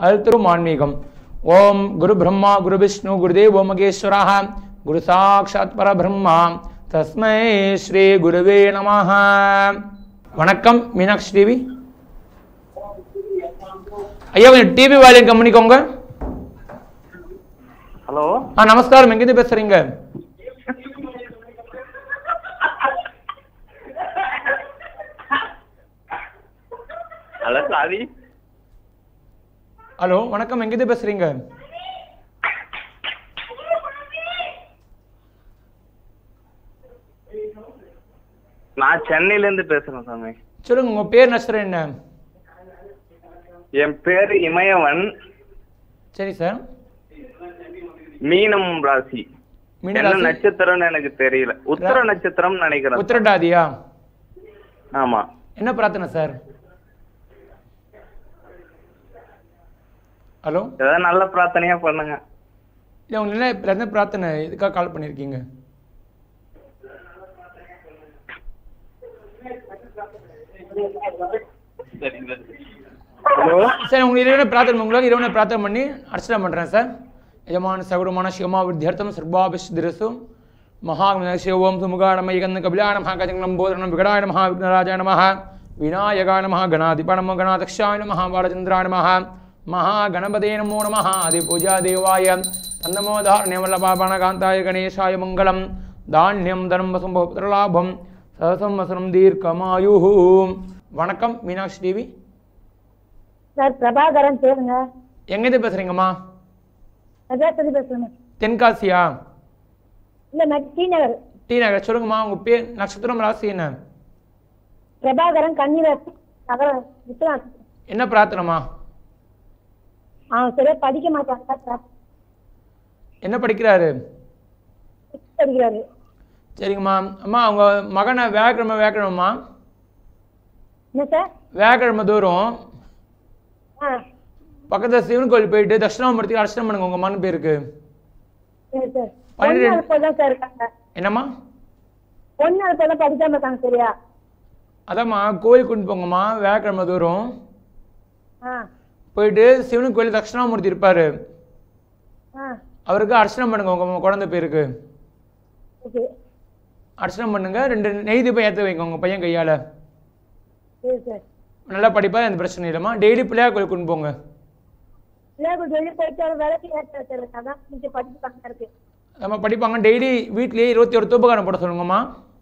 அழுத்தரும் ஆன்மீகம் ஓம் குரு பிரம்மா குரு விஷ்ணு குருதேவோ மகேஸ்வரா குரு சாட்சாத் பரபிரம்மா தஸ்மை ஸ்ரீ குருவே நமஹ வணக்கம் மீனாட்சி டிவி ஐயா கொஞ்சம் டிவி வால்யூம் கம்பெனிக்கோங்க ஹலோ ஆ நமஸ்காரம் எங்கேருந்து பேசுறீங்க ஹலோ சாவி ஹலோ வணக்கம் எங்கேருந்து பேசுறீங்க நான் சென்னையில இருந்து பேசுறேன் சாமி சொல்லுங்க உங்க பேர் நஷ்டம் என்ன என் பேரு இமயவன் சரி சார் மீனம் ராசி மீன என்ன ராசி? நட்சத்திரம்னு எனக்கு தெரியல உத்தர நட்சத்திரம் நினைக்கிறேன் உத்திரட்டாதியா ஆமா என்ன பிரார்த்தனை சார் ஹலோ ஏதாவது நல்ல பிரார்த்தனையா பண்ணுங்க இல்லை உங்களுக்கு என்ன என்ன பிரார்த்தனை எதுக்காக கால் பண்ணியிருக்கீங்க ஹலோ சார் உங்களுக்கு இறைவனை பிரார்த்தனை உங்களுக்கு இறைவனை பிரார்த்தனை பண்ணி அர்ச்சனை பண்ணுறேன் சார் யஜமான சகுரமான சிவமா வித்தியர்த்தம் சர்வாபிஷ்திரசு மகாகண சிவோம் சுமுகாணம இகந்த கபிலாய நம கஜங்கலம் போதனம் விகடாய நம விக்னராஜாய நம விநாயகாய நம கணாதிப நம கணாதக்ஷாய நம பாலச்சந்திராய நம மகாகணபதே நமோ நம ஆதிபூஜா தேவாய தந்தமோதாரண்யவல்லபாபணகாந்தாய கணேசாய மங்களம் தானியம் தனம் வசம் புத்திரலாபம் சதசம்வசனம் தீர்க்கமாயு வணக்கம் மீனாட்சி டிவி சார் பிரபாகரன் பேருங்க எங்கேருந்து பேசுறீங்கம்மா நகரத்துக்கு பேசுறேங்க தென்காசியா இல்ல நான் டி நகர் டி நகர் சொல்லுங்கம்மா உங்க பேர் நட்சத்திரம் ராசி என்ன பிரபாகரன் கன்னிராசி நகரம் விஸ்வநாத் என்ன பிரார்த்தனைமா அவன் சரியா படிக்க மாட்டாங்க சார் என்ன படிக்கிறாரு Sixth படிக்கிறாரு சரிங்கம்மா அம்மா உங்க மகனை வேக்கிழமை வேக்கிழமைம்மா என்ன சார் வேக்கிழமை தூரம் ஆ பக்கத்தில் சிவன் கோயில் போயிட்டு தட்சிணாமூர்த்தி அர்ச்சனை பண்ணுங்க உங்க மகன் பேருக்கு சரி சார் பன்னிரெண்டு- ஒன்னு போல தான் சார் இருக்காங்க என்னம்மா ஒன்னு அது போல படிக்காம இருக்காங்க சரியா அதாம்மா கோயில் கொண்டு போங்கம்மா வேக்கிழமை தூரம் ஆ போயிட்டு சிவன் கோயில் தட்சிணாமூர்த்தி இருப்பாரு ஆ அவருக்கு அர்ச்சனை பண்ணுங்க உங்க குழந்தை பேருக்கு ஓகே அர்ச்சனை பண்ணுங்க ரெண்டு நெய் தீபம் ஏற்ற வைங்க உங்க பையன் கையால சரி சார் நல்லா படிப்பா எந்த பிரச்சனை இல்லைம்மா டெய்லி பிள்ளையார் கோயில் கொண்டு போங்க பிள்ளைகள் வெளியே போயிட்டு அவர் வேலைக்கு ஏற்ற சார் அதான் கொஞ்சம் படிப்பு கம்மியா இருக்கு நம்ம படிப்பாங்க டெய்லி வீட்லயே இருபத்தி ஒரு தூபகாரம் போட சொல்லுங்கம்மா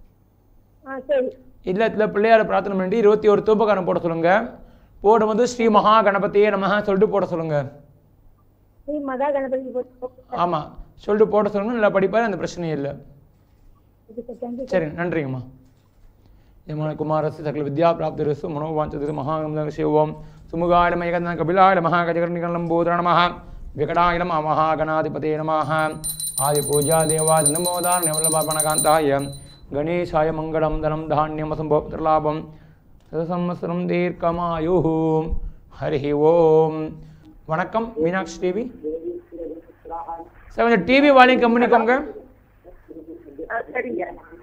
ஆ சரி இல்லத்தில் பிள்ளையார பிரார்த்தனை பண்ணிட்டு இருபத்தி ஒரு தூபகாரம் போட சொல்லுங்க போடும்போது ஸ்ரீ மகா கணபதியே நமஹ சொல்லிட்டு போட சொல்லுங்க ஸ்ரீ மகா கணபதி போட்டு ஆமாம் சொல்லிட்டு போட சொல்லுங்க நல்லா படிப்பாரு அந்த பிரச்சனையும் இல்லை தேங்க்யூ சரி நன்றிங்கம்மா யமான குமாரஸ்ய சகல வித்யா பிராப்திரசு மனோவாஞ்சது மகாகந்த சிவோம் சுமுகாய மயகந்த கபிலாய நம கஜகர்ணிகலம் போதர நம விகடாய நம மகாகணாதிபதே நம ஆதி பூஜா தேவாதி நமோதார நிவல்லபாபணகாந்தாய கணேசாய மங்களம் தனம் தானியம் வசம்போத்திரலாபம் சதசம்வத்சரம் தீர்க்கமாயு ஹரி ஓம் வணக்கம் மீனாட்சி டிவி சார் கொஞ்சம் டிவி வால்யூம் கம்பெனிக்கோங்க ஆ சரிங்க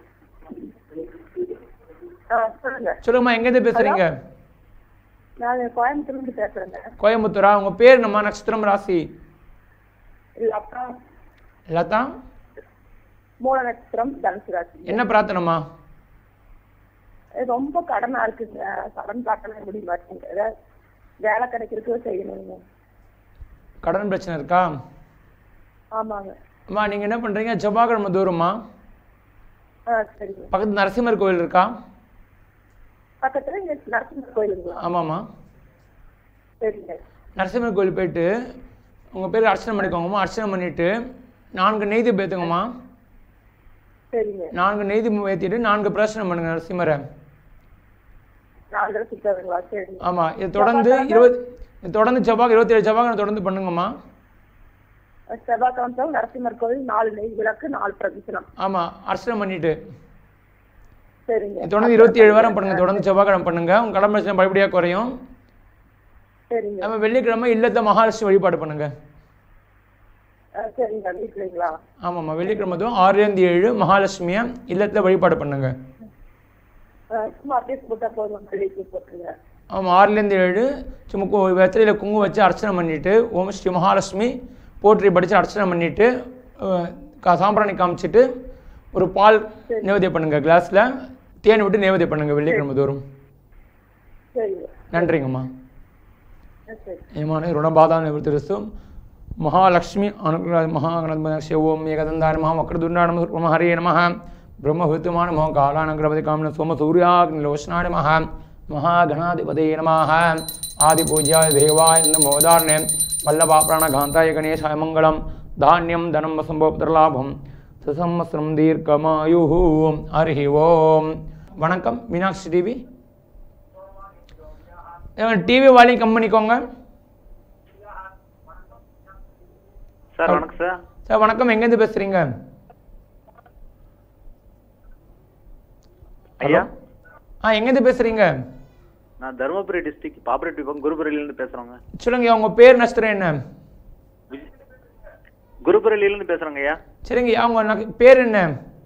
ஆ சொல்லுங்க சொல்லுங்கம்மா எங்கேருந்து பேசுறீங்க நான் கோயம்புத்தூர்லேருந்து பேசுறேங்க கோயம்புத்தூரா உங்க பேர் நம்ம நட்சத்திரம் ராசி லதா லதா மூல நட்சத்திரம் தனுசு ராசி என்ன பிரார்த்தனைமா இது ரொம்ப கடனா இருக்குங்க கடன் காட்டணும் எப்படி மாட்டேங்க ஏதாவது வேலை கிடைக்கிறதுக்கு செய்யணுங்க கடன் பிரச்சனை இருக்கா ஆமாங்க அம்மா நீங்க என்ன பண்றீங்க செவ்வாய்க்கிழமை தூரமா ஆ சரிங்க பக்கத்து நரசிம்மர் கோயில் இருக்கா பக்கத்துல இங்க நரசிம்மர் கோயிலுங்களா ஆமாம்மா சரிங்க நரசிம்மர் கோயில் போயிட்டு உங்க பேர் அர்ச்சனை பண்ணிக்கோங்கம்மா அர்ச்சனை பண்ணிட்டு நான்கு நெய்தி பேத்துங்கம்மா சரிங்க நான்கு நெய்தி ஏற்றிட்டு நான்கு பிரச்சனை பண்ணுங்க நரசிம்மரை நாலு தடவை சுத்தாதுங்களா சரிங்க ஆமா இது தொடர்ந்து இருபது இது தொடர்ந்து செவ்வாய் இருபத்தி ஏழு செவ்வாய் தொடர்ந்து பண்ணுங்கம்மா செவ்வாய்க்கிழமை நரசிம்மர் கோயில் நாலு நெய் விளக்கு நாலு பிரதிசனம் ஆமா அர்ச்சனை பண்ணிட்டு சரிங்க இது தொடர்ந்து இருபத்தி ஏழு வாரம் பண்ணுங்க தொடர்ந்து செவ்வாய்க்கிழமை பண்ணுங்க உங்க கடன் பிரச்சனை படிப்படியாக குறையும் சரிங்க நம்ம வெள்ளிக்கிழமை இல்லத்தை மகாலட்சுமி வழிபாடு பண்ணுங்க ஆ, சரிங்க வீட்டுலங்களா ஆமாம்மா வெள்ளிக்கிழமை அதுவும் ஆறுலேருந்து ஏழு மகாலட்சுமியை இல்லத்தில் வழிபாடு பண்ணுங்க அஹ் சும்மா அப்படியே போட்டா போதும் கழுவிக்கு போட்டுருங்க ஆமாம் ஆறுலேருந்து ஏழு சும்மா கு வெத்தலையில் குங்குமம் வச்சு அர்ச்சனை பண்ணிவிட்டு ஓம் ஸ்ரீ மகாலட்சுமி போற்றி படித்து அர்ச்சனை பண்ணிவிட்டு சாம்பிராணி காமிச்சிட்டு ஒரு பால் நைவேத்தியம் பண்ணுங்கள் கிளாஸில் தேன் விட்டு நைவேத்தியம் பண்ணுங்கள் வெள்ளிக்கிழமை தோறும் சரிங்க நன்றிங்கம்மா ஆ, சரி ఏమని రుణబాధ నివృత్తిస్తూ మహాలక్ష్మి అనుగ్రహ మహాగణపతి ఓం ఏకదందాయ నమ వక్రదుండాయ నమ నమ హరే నమ బ్రహ్మహృతుమాన నమ కాళానగ్రపతి కామన సోమ సూర్యాగ్నిలోచనాయ నమ మహాగణాధిపతే నమ ఆదిపూజ్యాయ దేవాయ నమోదార్ణే వల్లభాప్రాణఘాంతాయ గణేశాయ మంగళం ధాన్యం ధనం వసంభోపుత్రలాభం சுசம்வத்சரம் தீர்க்கமாயு ஹரி ஓம் வணக்கம் மீனாட்சி டிவி டிவி வால்யூம் கம் பண்ணிக்கோங்க சார் வணக்கம் சார் சார் வணக்கம் எங்கேருந்து பேசுகிறீங்க ஐயா ஆ எங்கேருந்து பேசுகிறீங்க நான் தருமபுரி டிஸ்ட்ரிக்ட் பாப்பரேட்டிவ் குருபுரலியிலேருந்து பேசுகிறோங்க சொல்லுங்க உங்கள் பேர் நட்சத்திரம் என்ன குருபுரலியிலேருந்து பேசுகிறோங்க ஐயா சரிங்க அவங்க நக- பேர் என்ன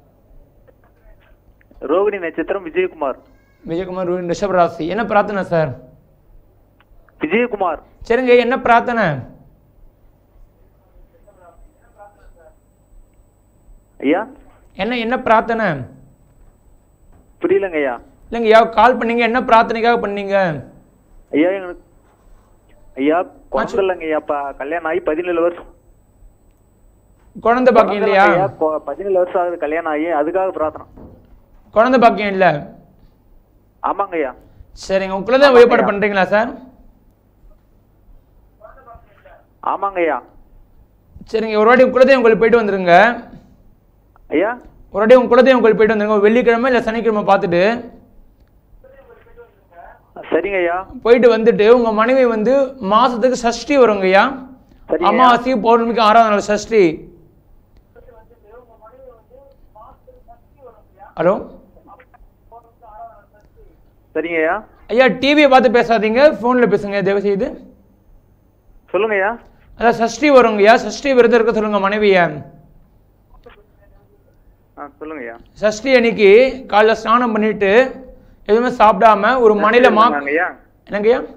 ரோகிணி நட்சத்திரம் விஜயகுமார் விஜயகுமார் ரிஷபராசி என்ன பிரார்த்தனை சார் விஜயகுமார் சரிங்க என்ன பிரார்த்தனை ஐயா என்ன என்ன பிரார்த்தனை புரியலங்க ஐயா இல்லைங்க ஐயா கால் பண்ணீங்க என்ன பிரார்த்தனைக்காக பண்ணீங்க ஐயா எங்களுக்கு ஐயா குழந்தை இல்லைங்க ஐயா இப்போ கல்யாணம் ஆகி பதினேழு வருஷம் குழந்தை பாக்கியம் இல்லையா ஐயா கொ- பதினேழு வருஷம் ஆகுது கல்யாணம் ஆகி அதுக்காக பிரார்த்தனை குழந்தை பாக்கியம் இல்லை ஆமாங்க ஐயா சரிங்க உங்க குலதெய்வ வழிபாடு பண்ணுறீங்களா சார் ஆமாங்க ஐயா சரிங்க ஒரு வாட்டி குலதெய்வம் கோயில் போயிட்டு வந்துருங்க ஐயா ஒரு வாட்டி உங்க குலதெய்வம் கோயில் போயிட்டு வந்துருங்க வெள்ளிக்கிழமை இல்லை சனிக்கிழமை பார்த்துட்டு சரிங்க ஐயா போயிட்டு வந்துட்டு உங்க மனைவி வந்து மாசத்துக்கு சஷ்டி வருங்க ஐயா சரிங்க. அமாவாசை பௌர்ணமிக்கு ஆறாவது நாள் சஷ்டி ஹலோ சரிங்க ஐயா ஐயா டிவியை பார்த்து பேசாதீங்க ஃபோனில் பேசுங்க தயவு செய்து சொல்லுங்க ஐயா அதான் சஷ்டி வருங்க ஐயா சஷ்டி விரதம் இருக்க சொல்லுங்க மனைவியை ஆ சொல்லுங்க ஐயா சஷ்டி அன்னைக்கு காலைல ஸ்நானம் பண்ணிட்டு எதுவுமே சாப்பிடாம ஒரு மனையில மா சொல்லுங்க ஐயா என்னங்க ஐயா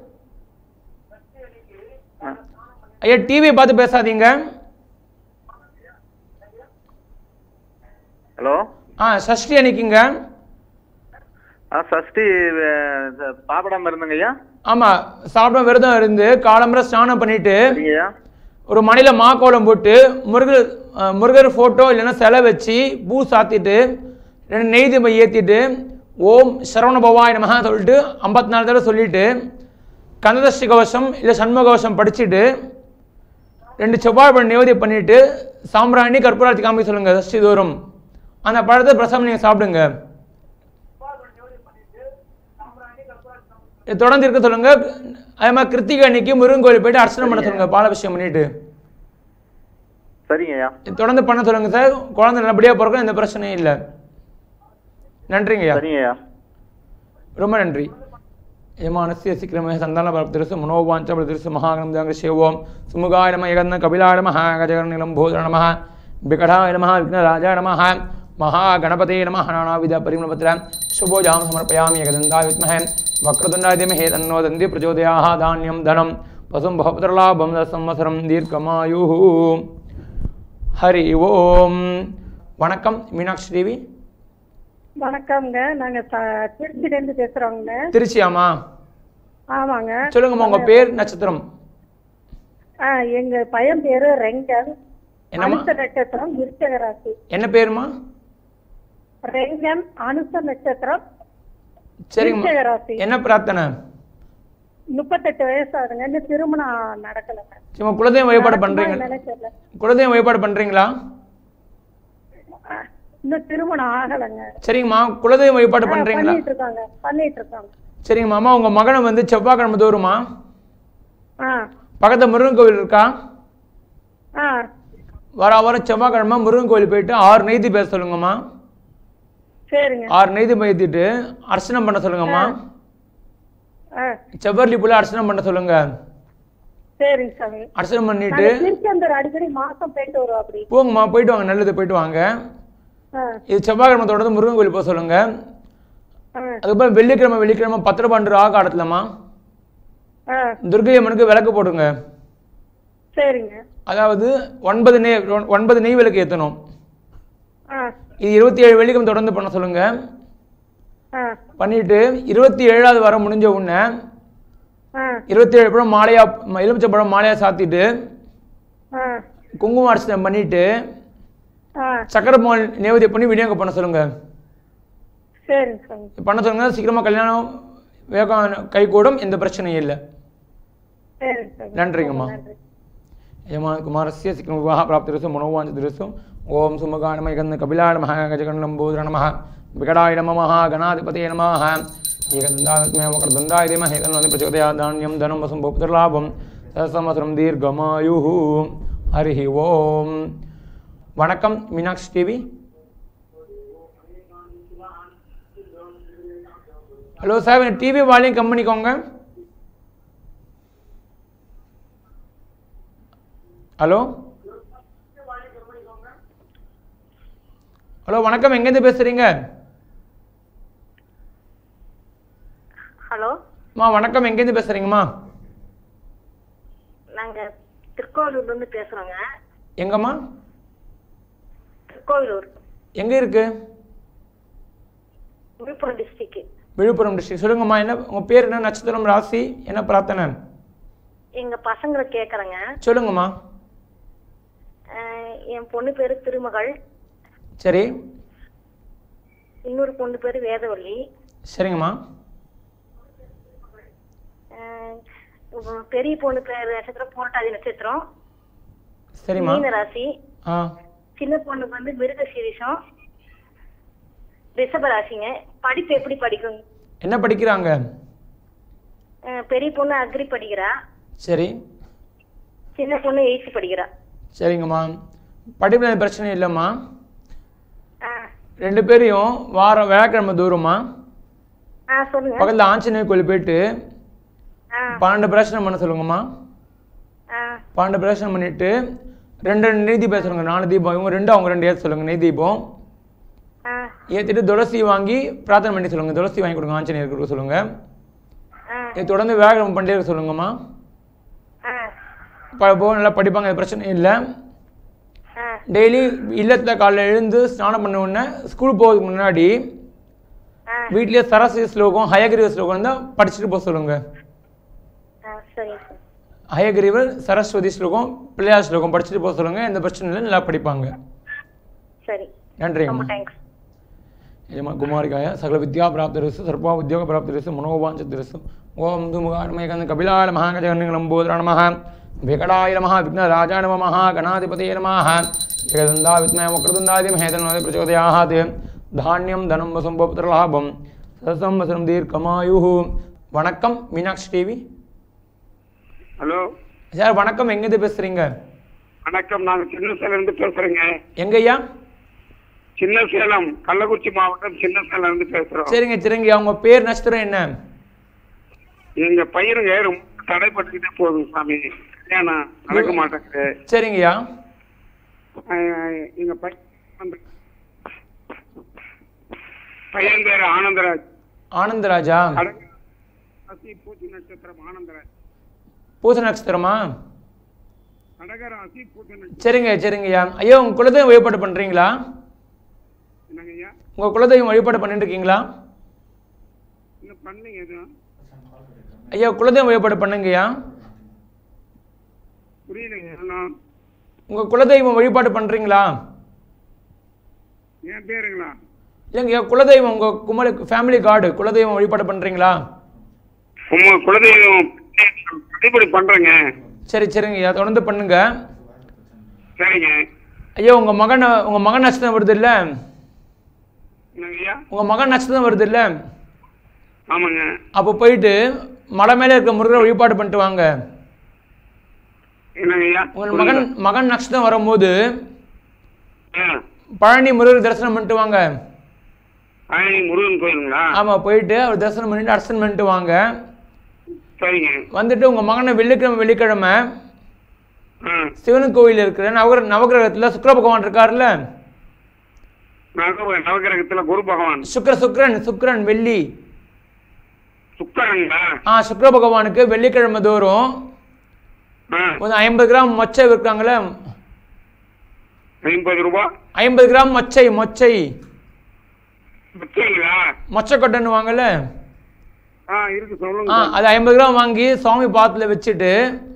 ஆ. ஐயா டிவியை பார்த்து பேசாதீங்க ஹலோ ஆ சஷ்டி அன்னைக்குங்க ஆ சஷ்டி அஹ், ச- சாப்பிடாம இருந்தங்க ஐயா ஆமா சாப்பிடாம விரதம் இருந்து காலம்பரை ஸ்நானம் பண்ணிட்டு சரிங்க ஐயா ஒரு மணில மாக்கோலம் போட்டு முருகர் அஹ், முருகர் ஃபோட்டோ இல்லைன்னா சிலை வச்சு பூ சாத்திட்டு ரெண்டு நெய் தீபம் ஏற்றிட்டு ஓம் சரவண பவாய் நமஹ சொல்லிட்டு ஐம்பத்தி நாலு தடவை சொல்லிட்டு கந்ததஷ்டி கவசம் இல்லை சண்முக கவசம் படிச்சுட்டு ரெண்டு செவ்வாய் பழம் நிவேதியம் பண்ணிட்டு சாம்பிராணி கற்பூராத்தி காமிக்க சொல்லுங்க சஷ்டி தோறும் அந்த பழத்தை பிரசவம் நீங்கள் சாப்பிடுங்க இது தொடர்ந்து இருக்க சொல்லுங்க அதே மாதிரி கிருத்திகை அன்னைக்கு முருகன் கோயில் போயிட்டு அர்ச்சனை பண்ண சொல்லுங்க பாலாபிஷேகம் பண்ணிட்டு சரிங்க ஐயா இது தொடர்ந்து பண்ண சொல்லுங்க சார் குழந்தை நல்லபடியாக பிறக்கும் எந்த பிரச்சனையும் இல்லை நன்றிங்க ஐயா சரிங்க ஐயா ரொம்ப நன்றி யமானஸ்ய சீக்கிரமே சந்தான பரப்திருசு மனோவாஞ்சபதிருசு மகாகணம் சிவோம் சுமுகாய நம ஏகந்த கபிலாய நம கஜகர்ணிலம் போதர நம விகடாய நம விக்னராஜாய நம மகாகணபதே நம நானாவித பரிமளபத்திர சுபோஜாம் சமர்ப்பயாமி ஏகதந்தாய வித்மஹே வக்ரதுண்டாய திமஹே தன்னோ தந்தி பிரச்சோதயாः தானியம் தனம் பசும் பகபுத்திரலாபம் சம்வசரம் தீர்க்கமாயு ஹரி ஓம் வணக்கம் மீனாட்சி தேவி வணக்கம்ங்க நாங்க ச- திருச்சியில இருந்து பேசுறோங்க திருச்சியாமா ஆமாங்க சொல்லுங்கம்மா உங்க பேர் நட்சத்திரம் ஆ எங்க பையன் பேரு ரெங்கன் என்னம்மா? அனுச நட்சத்திரம் விருச்சக ராசி என்ன பேருமா ரெங்கன் அனுச நட்சத்திரம் சரிங்கம்மா விருச்சக ராசி என்ன பிரார்த்தனை முப்பத்தெட்டு வயசு ஆகுதுங்க இன்னும் திருமணம் நடக்கலைங்க சும்மா குலதெய்வம் வழிபாடு பண்றீங்க என்னன்னு தெரியல குலதெய்வம் வழிபாடு பண்றீங்களா ஆ, இன்னும் திருமணம் ஆகலைங்க சரிங்கம்மா குலதெய்வம் வழிபாடு ஆ, பண்றீங்களா பண்ணிட்டு இருக்காங்க பண்ணிட்டு இருக்காங்க சரிங்கம்மா அம்மா உங்க மகனை வந்து செவ்வாய்க்கிழமை தோறுமா ஆ பக்கத்துல முருகன் கோவில் இருக்கா ஆ வர வாரம் செவ்வாய்க்கிழமை முருகன் கோவில் போயிட்டு ஆறு நெய்தி பேச சொல்லுங்கம்மா சரிங்க ஆறு நெய்தி ஏற்றிட்டு அர்ச்சனை பண்ண சொல்லுங்கம்மா ஆ செவ்வரளி புள்ள அர்ச்சனை பண்ண சொல்லுங்க சரிங்க சாமி அர்ச்சனை பண்ணிட்டு நாங்க திருச்செந்தூர் அடிக்கடி மாசம் போயிட்டு வருவோம் அப்படி போங்கம்மா போயிட்டு வாங்க நல்லது போயிட்டு வாங்க ஆ இது செவ்வாய்க்கிழமை தொடர்ந்து முருகன் கோயில் போக சொல்லுங்க ஆ அதுக்கப்புறம் வெள்ளிக்கிழமை வெள்ளிக்கிழமை பத்திர பண்டு ஆக ஆடத்துலம்மா ஆ துர்கை அம்மனுக்கு விளக்கு போடுங்க சரிங்க அதாவது ஒன்பது நெய் ஒன்பது நெய் விளக்கு ஏற்றணும் ஆ இது இருபத்தி ஏழு வெள்ளிக்கிழமை தொடர்ந்து பண்ண சொல்லுங்க ஆ பண்ணிட்டு இருபத்தி ஏழாவது வாரம் முடிஞ்ச உடனே ஆ இருபத்தி ஏழு பழம் மாலையா எலுமிச்சை பழம் மாலையா சாத்திட்டு ஆ குங்கும அர்ச்சனை பண்ணிட்டு ஆ சக்கரை பொங்கல் நேவேத்தியம் பண்ணி விநியோகம் பண்ண சொல்லுங்க சரிங்க சாமி பண்ண சொல்லுங்க சீக்கிரமா கல்யாணம் வேகம் கைகூடும் எந்த பிரச்சனையும் இல்லை சரிங்க சாமி நன்றிங்கம்மா நன்றி यमान कुमारस्य शीघ्रं विवाह प्राप्तिरसु मनोवाञ्छतिरसु ॐ सुमगानमयगन्ध कपिलाय नमः गजगणलम्बोदर नमः विकटाय नमः महागणाधिपतये नमः एकदन्दात्मय वक्रदन्दाय धीमहि तन्नो प्रचोदयात् धान्यं धनं वसं भोक्तृलाभं सहस्रमसरं दीर्घमायुः हरिः ஓம் வணக்கம் Meenakshi TV hello sir TV volume கம்மி பண்ணிக்கோங்க ஹலோ ஹலோ வணக்கம் எங்கேருந்து பேசுறீங்க ஹலோ அம்மா வணக்கம் எங்கேருந்து பேசுறீங்கம்மா நாங்க திருக்கோவிலூர்ல இருந்து பேசுறோங்க எங்கம்மா திருக்கோவிலூர் எங்க இருக்கு விழுப்புரம் டிஸ்ட்ரிக்ட் விழுப்புரம் டிஸ்ட்ரிக்ட் சொல்லுங்கம்மா என்ன உங்க பேர் என்ன நட்சத்திரம் ராசி என்ன பிரார்த்தனை எங்க பசங்களை கேக்குறேங்க சொல்லுங்கம்மா அஹ், என் பொண்ணு பேரு திருமகள் சரி இன்னொரு பொண்ணு பேரு வேதவள்ளி சரிங்கம்மா அஹ், உங்க பெரிய பொண்ணு பேரு நட்சத்திரம் போராட்டாதி நட்சத்திரம் சரிம்மா மீன ராசி ஆ சின்ன பொண்ணுக்கு வந்து மிருக சீரிஷம் ரிஷப ராசிங்க படிப்பு எப்படி படிக்கும் என்ன படிக்கிறாங்க அஹ், பெரிய பொண்ணு அக்ரி படிக்கிறா சரி சின்ன பொண்ணு எயித்து படிக்கிறா சரிங்கம்மா படிப்பில் எந்த பிரச்சனையும் இல்லைம்மா ஆ ரெண்டு பேரையும் வாரம் வியாழக்கிழமை தூரமா ஆ சொல்லுங்க பக்கத்தில் ஆஞ்சநேயர் கோயில் போயிட்டு ஆ பன்னெண்டு பிரச்சனை பண்ண சொல்லுங்கம்மா ஆ பன்னெண்டு பிரச்சனை பண்ணிட்டு ரெண்டு ரெண்டு நெய் தீபம் சொல்லுங்க நாலு தீபம் இவங்க ரெண்டு அவங்க ரெண்டு ஏற்ற சொல்லுங்க நெய் தீபம் ஆ ஏற்றிட்டு துளசி வாங்கி பிரார்த்தனை பண்ணி சொல்லுங்க துளசி வாங்கி கொடுங்க ஆஞ்சநேயர் கொடுக்க சொல்லுங்க ஆ இது தொடர்ந்து வியாழக்கிழமை பண்ணிட்டே இருக்க சொல்லுங்கம்மா ஆ ப போ நல்லா படிப்பாங்க எந்த பிரச்சனையும் இல்லை ஆ டெய்லி இல்லத்தில் காலைல எழுந்து ஸ்நானம் பண்ண உடனே ஸ்கூல் போகிறதுக்கு முன்னாடி ஆ வீட்லயே சரஸ்வதி ஸ்லோகம் ஹயகிரீவ ஸ்லோகம் தான் படிச்சுட்டு போக சொல்லுங்க ஆ சரிங்க சார் ஹயகிரீவர் சரஸ்வதி ஸ்லோகம் பிள்ளையார் ஸ்லோகம் படிச்சுட்டு போக சொல்லுங்க எந்த பிரச்சனையும் இல்லை நல்லா படிப்பாங்க சரி நன்றி ரொம்ப அம்மா தேங்க்ஸ் యమ కుమారికాయ సకల విద్యా ప్రాప్తిరస్సు సర్వ ఉద్యోగ ప్రాప్తిరస్సు మనోవాంఛతిరస్సు ఓం ధుముగానమయకంద కపిలాయ నమః గజగన్నిలంబోదర నమః వికటాయ నమః విఘ్నరాజాయ నమః గణాధిపతయ నమః జగదందా విద్మయ వక్రతుండాది మహేతన్వద ప్రచోదయాత్ ధాన్యం ధనం వసం పుత్రలాభం సత్సంవత్సరం దీర్ఘమాయు வணக்கம் மீனாட்சி டிவி ஹலோ சார் வணக்கம் எங்கேருந்து பேசுறீங்க வணக்கம் நாங்க சின்ன சேலம் இருந்து பேசுறேங்க எங்கய்யா சின்ன சேலம் கள்ளக்குறிச்சி மாவட்டம் சின்ன சேலம் இருந்து பேசுறோம் சரிங்க சரிங்கய்யா உங்க பேர் நட்சத்திரம் என்ன எங்க பையனுங்க ரொம்ப தடைப்பட்டுக்கிட்டே போகுது சாமி கல்யாணம் நடக்க மாட்டேங்குது சரிங்கய்யா அஹ் எங்க பையன் வந்து பையன் பேரு ஆனந்தராஜ் ஆனந்தராஜா அடங்க ராசி பூச்சி நட்சத்திரம் ஆனந்தராஜ் பூச நட்சத்திரமா கடகராசி பூச்சி நட்சத்திரம் சரிங்க சரிங்கய்யா ஐயா உங்க குலதெய்வம் வழிபாடு பண்றீங்களா என்னங்க ஐயா உங்க குலதெய்வம் வழிபாடு பண்ணிட்டு இருக்கீங்களா இன்னும் பண்ணுங்க எதுவும் ஐயா குலதெய்வம் வழிபாடு பண்ணுங்கய்யா புரியலைங்க இன்னும் உங்க குலதெய்வம் வழிபாடு பண்றீங்களா என் பேருங்களா இல்லைங்கய்யா குலதெய்வம் உங்க குமரி ஃபேமிலி கார்டு குலதெய்வம் வழிபாடு பண்றீங்களா உங்க குலதெய்வம் வழிபடி பண்றேங்க சரி சரிங்கய்யா தொடர்ந்து பண்ணுங்க சரிங்க ஐயா உங்க மகன் உங்க மகன் நட்சத்திரம் வருது இல்ல என்னங்க ஐயா உங்க மகன் நட்சத்திரம் வருது இல்ல ஆமாங்க அப்போ போயிட்டு மலை மேலே இருக்க முருகரை வழிபாடு பண்ணிட்டு வாங்க என்னங்க ஐயா உங்கள் மகன் மகன் நட்சத்திரம் வரும்போது ஆ, பழனி முருகர் தரிசனம் பண்ணிட்டு வாங்க பழனி முருகன் கோயிலுங்களா ஆமா போயிட்டு அவர் தரிசனம் பண்ணிட்டு அர்ச்சனை பண்ணிட்டு வாங்க சரிங்க வந்துட்டு உங்க மகனை வெள்ளிக்கிழமை வெள்ளிக்கிழமை ஆ சிவன் கோயில் இருக்கிற நவகிர நவகிரகத்துல சுக்கிர பகவான் இருக்காருல்ல நவ நவகிரகத்துல குரு பகவான் சுக்கிர சுக்கிரன் சுக்கிரன் வெள்ளி சுக்கரங்களா ஆ சுக்கிர பகவானுக்கு வெள்ளிக்கிழமை தோறும் ஆ, ஒரு ஐம்பது கிராம் மொச்சை விற்கிறாங்களே ஐம்பது ரூபாய் ஐம்பது கிராம் மொச்சை மொச்சை வச்சீங்களா மொச்சக்கொட்டைன்னு வாங்கல ஆ இருக்கு ஆ சொல்லுங்க அது ஐம்பது கிராம் வாங்கி சுவாமி பாத்தில் வச்சுட்டு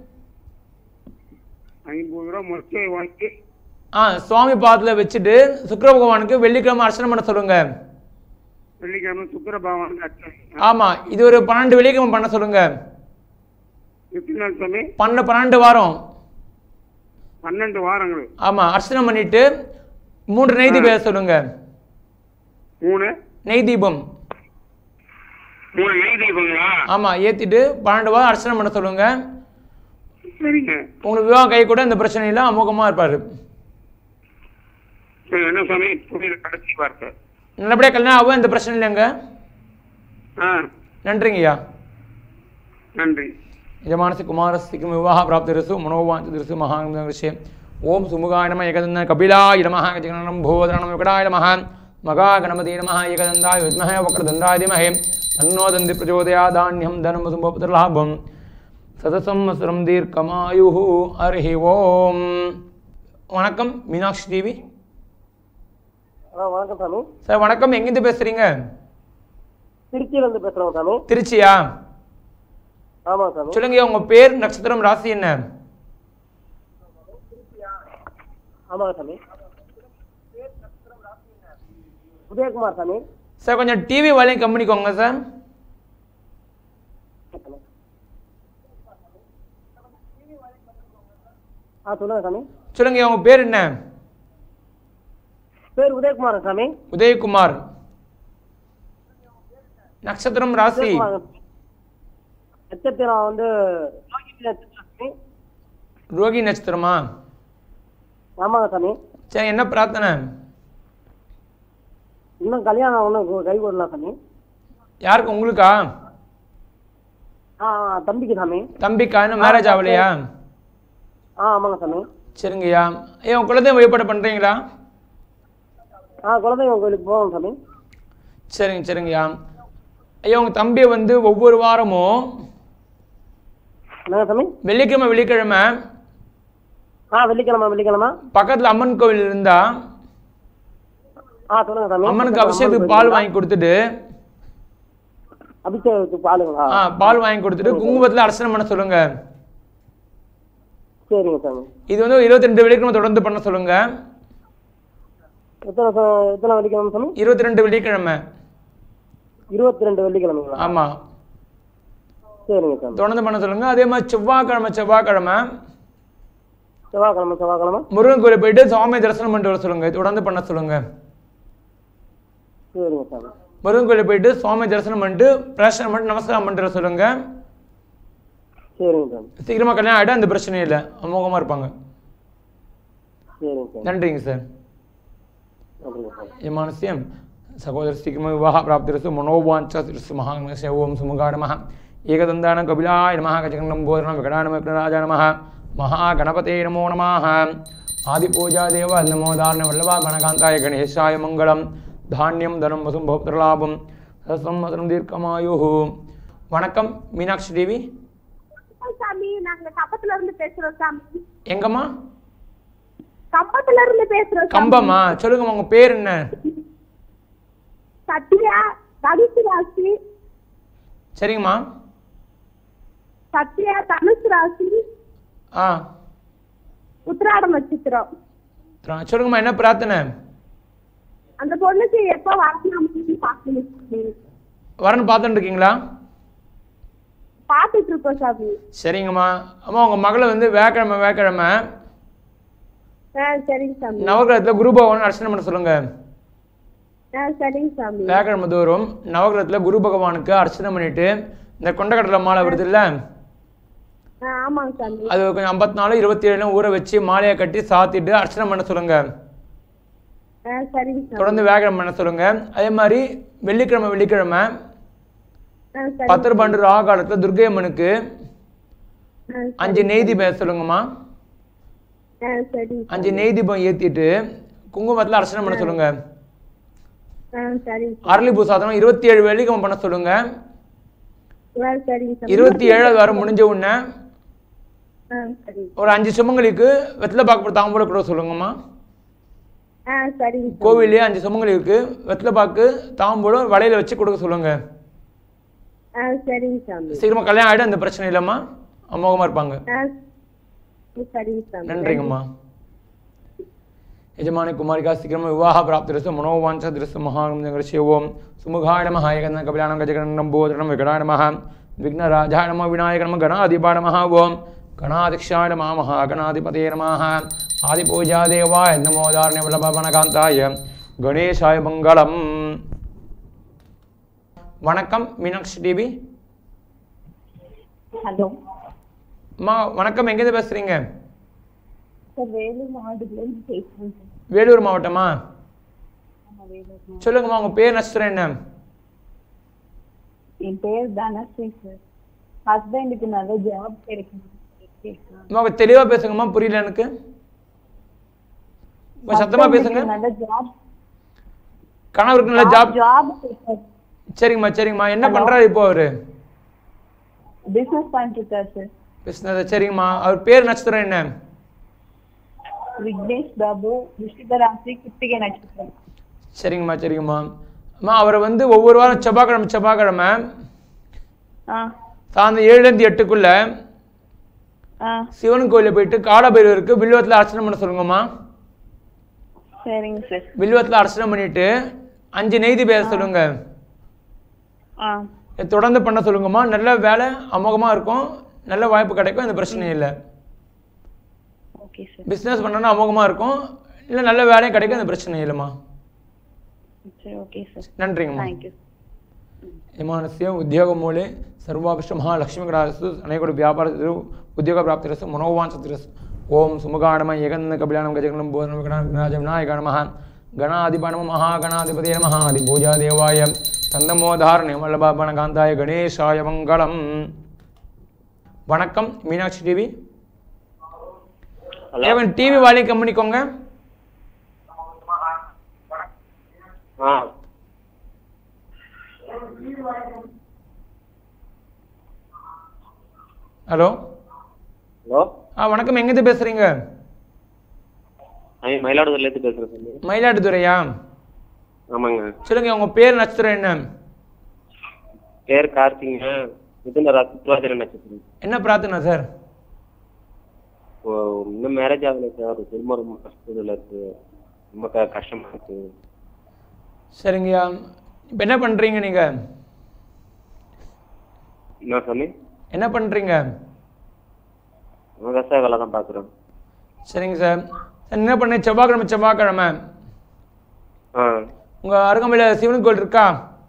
ஐம்பது ரூபா மொச்சை வாங்கி ஆ சுவாமி பாத்தில் வச்சுட்டு சுக்கிர பகவானுக்கு வெள்ளிக்கிழமை அர்ச்சனை பண்ண சொல்லுங்க வெள்ளிக்கிழமை சுக்கர பகவான் அர்ச்சனை. ஆமா இது ஒரு பன்னெண்டு வெள்ளிக்கிழமை பண்ண சொல்லுங்க எத்தனை நாள் சாமி பன்னெண்டு பன்னெண்டு வாரம் பன்னெண்டு வாரங்கள் ஆமா அர்ச்சனை பண்ணிட்டு மூன்று நெய் தீபம் ஏத்த சொல்லுங்க மூணு நெய் தீபம் மூணு நெய் தீபங்களா ஆமா ஏத்திட்டு பன்னெண்டு வாரம் அர்ச்சனை பண்ண சொல்லுங்க சரிங்க உங்களுக்கு விவாகம் கை கூட இந்த பிரச்சனை இல்லை அமோகமா இருப்பாரு சரி, என்ன சாமி புரியல கடைசி வார்த்தை நல்லபடியா கல்யாணம் ஆகும் இந்த பிரச்சனை இல்லைங்க ஆ நன்றிங்கய்யா நன்றி యజమానసి కుమారస్య వివాహ ప్రాప్తిరసు మనోవాంఛిరసు మహాంగృష్య ఓం సుముగాయ నమ ఏకదంద కపిలాయ నమ గజగణం భూవదనం వికటాయ నమ మగా గణపతి నమ ఏకదందాయ విద్మహే వక్రదండాయ ధీమహే తన్నో దంది ప్రచోదయాదాన్యం ధనం సుభపుత్రలాభం சதசம்வத்சரம் தீர்க்கமாயு ஹரி ஓம் வணக்கம் மீனாட்சி டிவி ஆ வணக்கம் சாமி சார் வணக்கம் எங்கேருந்து பேசுறீங்க திருச்சியிலேருந்து பேசுகிறோம் சாமி திருச்சியா ஆமாம் சாமி சொல்லுங்க உங்க பேர் நட்சத்திரம் ராசி என்ன ஆமாங்க சாமி உதயகுமார் சாமி சார் கொஞ்சம் டிவி வால்யூம் கம்மி பண்ணிக்கோங்க சார் ஆ சொல்லுங்க சாமி சொல்லுங்க உங்க பேர் என்ன பேர் உதயகுமார் சாமி உதயகுமார் நட்சத்திரம் ராசி உதயகுமார் நட்சத்திரம் வந்து யோகினி நட்சத்திரம் சாமி ரோகி நட்சத்திரமா ஆமாங்க சாமி சரி என்ன பிரார்த்தனை இன்னும் கல்யாணம் ஒன்றும் கை போடலாம் சாமி யாருக்கு உங்களுக்கா ஆ ஆ, தம்பிக்கு சாமி தம்பிக்கா இன்னும் மேரேஜ் ஆகலையா ஆ ஆமாங்க சாமி சரிங்கய்யா ஐயா உங்க குழந்தைய வழிபாடு பண்றீங்களா ஆ குழந்தைங்க கோயிலுக்கு போவோம் சாமி சரிங்க சரிங்கய்யா ஐயா உங்க தம்பியை வந்து ஒவ்வொரு வாரமும் என்னங்க சாமி வெள்ளிக்கிழமை வெள்ளிக்கிழமை ஆ வெள்ளிக்கிழமை வெள்ளிக்கிழமை பக்கத்துல அம்மன் கோவில் இருந்தா ஆ சொல்லுங்க சாமி அம்மனுக்கு அபிஷேகத்துக்கு பால் வாங்கி கொடுத்துட்டு அபிஷேகத்துக்கு பாலுங்களா ஆ பால் வாங்கி கொடுத்துட்டு குங்குமத்துல அர்ச்சனை பண்ண சொல்லுங்க சரிங்க சாமி இது வந்து இருபத்தி ரெண்டு வெள்ளிக்கிழமை தொடர்ந்து பண்ண சொல்லுங்க எத்தனை சா- எத்தனை வெள்ளிக்கிழமை சாமி இருபத்தி ரெண்டு வெள்ளிக்கிழமை இருபத்தி ரெண்டு வெள்ளிக்கிழமைங்களா ஆமா சரிங்க சாமி தொடர்ந்து பண்ண சொல்லுங்க அதே மாதிரி செவ்வாய்க்கிழமை செவ்வாய்க்கிழமை செவ்வாய்க்கிழமை செவ்வாய்க்கிழமை முருகன் கோயில் போயிட்டு சுவாமி தரிசனம் பண்ணிட்டு வர சொல்லுங்க தொடர்ந்து பண்ண சொல்லுங்க சரிங்க சாமி முருகன் கோயில் போயிட்டு சுவாமி தரிசனம் பண்ணிட்டு பிரேஷனம் பண்ணிட்டு நமஸ்காரம் பண்ணிட்டு வர சொல்லுங்க சரிங்க சாமி சீக்கிரமா கல்யாணம் ஆகிடும் அந்த பிரச்சனையும் இல்லை அமோகமா இருப்பாங்க சரிங்க சாமி நன்றிங்க சார் நன்றிங்க சாமி యమానస్యం సహోదరస్థితిమ వివాహ ప్రాప్తిరస్తు మనోవాంఛతిరస్తు మహాగణస్య ఓం సుముగా నమ ఏకదందాన కపిలాయ నమ గజగణం బోధన వికటాన విఘ్నరాజ నమ మహాగణపతే నమో నమ ఆదిపూజాదేవ నమో దారుణ వల్లభ గణకాంతాయ గణేశాయ మంగళం தானியம் தனம் வசும் பௌத்திரலாபம் சம்வசனம் தீர்க்கமாயு வணக்கம் மீனாட்சி தேவி சாமி நாங்க கம்பத்துல இருந்து பேசுறோம் சாமி எங்கம்மா கம்பத்துல இருந்து பேசுறோம் சாமி. கம்பம்மா சொல்லுங்கம்மா உங்க பேர் என்ன சத்யா தனுசு ராசி சரிங்கம்மா சத்யா தனுசு ராசி ஆ உத்திராட நட்சத்திரம் திரா- சொல்லுங்கம்மா என்ன பிரார்த்தனை அந்த பொண்ணுக்கு எப்போ வரணும் பாக்கணும் சாமி. வரன்னு பார்த்துட்டு இருக்கீங்களா பாத்துட்டு இருக்கோம் சாமி சரிங்கம்மா அம்மா உங்கள் மகளை வந்து வேக்கிழமை வேக்கிழமை ஆ சரிங்க சாமி நவகிரகத்தில் குரு பகவான் அர்ச்சனை பண்ண சொல்லுங்க ஆ சரிங்க சாமி வேக்கிழமை தோறும் நவகிரகத்தில் குரு பகவானுக்கு அர்ச்சனை பண்ணிட்டு இந்த கொண்டக்கடலை மாலை வருது இல்லை ஆ ஆமாங்க சாமி அது கொஞ்சம் ஐம்பத்தி நாலு இருபத்தி ஏழு ஊற வச்சு மாலையை கட்டி சாத்திட்டு அர்ச்சனை பண்ண சொல்லுங்க ஆ சரிங்க சாமி தொடர்ந்து வேக்கிழமை பண்ண சொல்லுங்க அதே மாதிரி வெள்ளிக்கிழமை வெள்ளிக்கிழமை ஆ சரி பத்து ரூபாண்டு ராகு காலத்தில் துர்க்கை அம்மனுக்கு ஆ அஞ்சு நெய் தீபம் சொல்லுங்கம்மா ஆ சரிங்க அஞ்சு நெய் தீபம் ஏற்றிட்டு குங்குமத்தில் அர்ச்சனை பண்ண சொல்லுங்க ஆ சரிங்க சார் அரளி பூசாதனம் இருபத்தி ஏழு வெள்ளிக்கிழமை பண்ண சொல்லுங்க ஆ சரிங்க சார் இருபத்தி ஏழாவது வாரம் முடிஞ்ச உடனே ஆ சரிங்க ஒரு அஞ்சு சுமங்கலிக்கு வெத்தலை பாக்கு தாம்பூலம் கூட சொல்லுங்கம்மா ஆ சரிங்க சார் கோவில்லே அஞ்சு சுமங்கலிக்கு வெத்தலை பாக்கு தாம்பூலம் வலையில வச்சு கொடுக்க சொல்லுங்க ஆ சரிங்க சாமி சீக்கிரமா கல்யாணம் ஆகிடும் அந்த பிரச்சனை இல்லைம்மா அமோகமா இருப்பாங்க ஆ சரிங்க சாமி நன்றிங்கம்மா యజమాని కుమారికా శీఘ్రం వివాహ ప్రాప్తిరస్తు మనోవాంఛదిరస్తు మహాగంధ ఓం సుముఖాయ నమ ఏకన్న కపిలానం గజగణం బోధనం వికటాయ నమ విఘ్నరాజాయ నమ వినాయక నమ గణాధిపాయ నమ ఓం గణాధిక్షాయ నమ మహాగణాధిపతే నమ ఆదిపూజాదేవాయ నమోదారణ్య వల్లభవనకాంతాయ గణేశాయ మంగళం வணக்கம் மீனாட்சி டிவி ஹலோ அம்மா வணக்கம் எங்கேருந்து பேசுகிறீங்க சார் வேலூர் மாவட்டத்துலேருந்து பேசுகிறேன் சார் வேலூர் மாவட்டமா ஆமாம் வேலூர் சொல்லுங்கம்மா உங்கள் பேர் நட்சத்திரம் என்ன என் பேர் தனஸ்ரீ சார் ஹஸ்பண்டுக்கு நல்ல ஜாப் கிடைக்கணும் கேட்கலாம். அம்மா கொஞ்சம் தெளிவா பேசுங்கம்மா புரியல எனக்கு கொஞ்சம் சத்தமா பேசுங்க husband க்கு நல்ல ஜாப் கணவருக்கு நல்ல ஜாப் ஜாப் சரிங்கம்மா சரிங்கம்மா என்ன பண்றாரு இப்போ அவரு பிசினஸ் பண்ணிட்டு இருக்காரு சார் பிஸ்னஸ் சரிங்கம்மா அவர் பேர் நட்சத்திரம் என்ன விக்னேஷ் பாபு ரிஷிகராசி கிருத்திகை நட்சத்திரம் சரிங்கம்மா சரிங்கம்மா அம்மா அவரை வந்து ஒவ்வொரு வாரம் செவ்வாய்க்கிழமை செவ்வாய்க்கிழமை ஆ சாயந்தரம் ஏழுலேருந்து எட்டுக்குள்ள ஆ சிவன் கோயிலில் போயிட்டு காலபைரவருக்கு வில்லுவத்தில் அர்ச்சனை பண்ண சொல்லுங்கம்மா சரிங்க சார் வில்லுவத்தில் அர்ச்சனை பண்ணிட்டு அஞ்சு நெய்தி பேச சொல்லுங்க ஆ இதை தொடர்ந்து பண்ண சொல்லுங்கம்மா நல்ல வேலை அமோகமாக இருக்கும் நல்ல வாய்ப்பு கிடைக்கும் எந்த பிரச்சனையும் இல்லை ஓகே சார் பிஸ்னஸ் பண்ணனா அமோகமாக இருக்கும் இல்லை நல்ல வேலையும் கிடைக்கும் அந்த பிரச்சனை இல்லைம்மா சரி ஓகே சார் நன்றிங்கம்மா தேங்க்யூ యమానస్య ఉద్యోగమూలే సర్వాభిష్ట మహాలక్ష్మీకరాస్తు అనేకుడు వ్యాపార ఉద్యోగ ప్రాప్తిరస్తు మనోవాంఛతిరస్తు ఓం సుముఖాణమ ఏకంద కపిలానం గజగణం బోధనం విఘ్నాజ వినాయక నమ గణాధిపనమ మహాగణాధిపతి నమ ఆది పూజాదేవాయ தந்தமோதாரண வல்லபாபன காந்தாய கணேசாய மங்களம் வணக்கம் மீனாட்சி டிவி ஏவன் டிவி வாலியம் கம்பெனிக்கோங்க ஆ ஹலோ ஹலோ ஆ வணக்கம் எங்கேருந்து பேசுகிறீங்க நான் மயிலாடுதுறையிலேருந்து பேசுகிறேன் சாமி மயிலாடுதுறையா ஆமாங்க சொல்லுங்க உங்க பேர் நட்சத்திரம் என்ன பேர் கார்த்திங்க மிதுன ராசி துவாதிர நட்சத்திரம் என்ன பிரார்த்தனை சார் ஓ, இன்னும் மேரேஜ் ஆகல சார் குடும்பம் ரொம்ப கஷ்டத்தில் இருக்கு ரொம்ப க கஷ்டமா இருக்கு சரிங்கய்யா இப்போ என்ன பண்றீங்க நீங்க என்ன சாமி என்ன பண்றீங்க விவசாய வேலை தான் பார்க்குறோம் சரிங்க சார் சார் என்ன பண்ண செவ்வாய்க்கிழமை செவ்வாய்க்கிழமை ஆ உங்க அருகாமையில் சிவன் கோயில் இருக்கா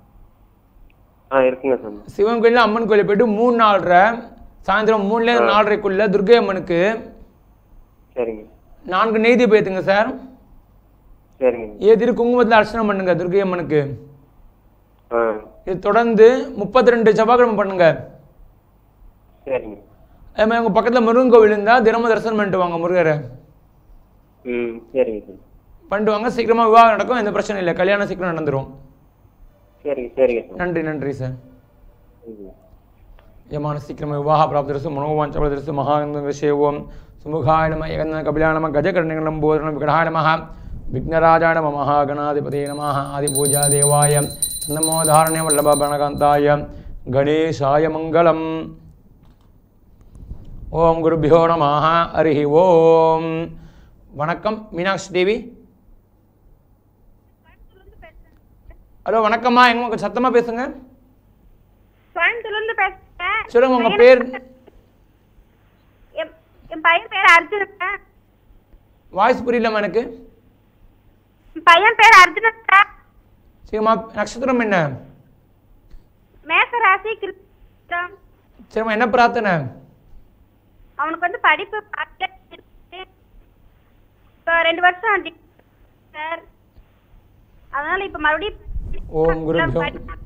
ஆ இருக்குங்க சாமி சிவன் கோயில் அம்மன் கோயில் போயிட்டு மூணு நாலரை சாயந்தரம் மூணுலேருந்து நாலரைக்குள்ள துர்கை அம்மனுக்கு சரிங்க நான்கு நெய்தி போய்த்துங்க சார் சரிங்க ஏதிரு குங்குமத்தில் அர்ச்சனை பண்ணுங்க துர்கை அம்மனுக்கு ஆ இது தொடர்ந்து முப்பத்தி ரெண்டு செவ்வாய்க்கிழமை பண்ணுங்க சரிங்க அதே மாதிரி உங்க பக்கத்தில் முருகன் கோவில் இருந்தால் தினமும் தரிசனம் பண்ணிட்டு வாங்க முருகரை ம் சரிங்க சார் பண்ணிட்டு வாங்க சீக்கிரமா விவாகம் நடக்கும் எந்த பிரச்சனையும் இல்லை கல்யாணம் சீக்கிரம் நடந்துரும் சரிங்க சரிங்க சார் நன்றி நன்றி சார் ம் యమాన శీఘ్రమ వివాహ ప్రాప్తిరస్తు మనోవాంఛపదరస్తు మహాగంధేవం సుముఖాయ నమ ఏకన్న కపిలా నమ గజకర్ణిగణం బోధనం వికటాయ నమ విఘ్నరాజాయ నమ మహాగణాధిపతే నమ ఆదిపూజా దేవాయ నమోదారణ్య వల్లభగణకాంతాయ గణేశాయ మంగళం ఓం గురుభ్యో నమ హరి ఓం வணக்கம் மீனாட்சி தேவி ஹலோ வணக்கம்மா எங்க கொஞ்சம் சத்தமா பேசுங்க கோயம்புத்தூர்ல இருந்து பேசுறேன் சொல்லுங்க உங்க பேர் என் என் பையன் பேர் அர்ஜுனன் வாய்ஸ் புரியலம்மா எனக்கு என் பையன் பேர் அர்ஜுனன் சார் சரிம்மா நட்சத்திரம் என்ன மேச ராசி கிருத்திகம் சரிம்மா என்ன பிரார்த்தனை அவனுக்கு வந்து படிப்பு பார்க்கல இருக்கு. இப்போ ரெண்டு வருஷம் ஆச்சு சார் அதனால இப்ப மறுபடியும் ஓம் குருபியோ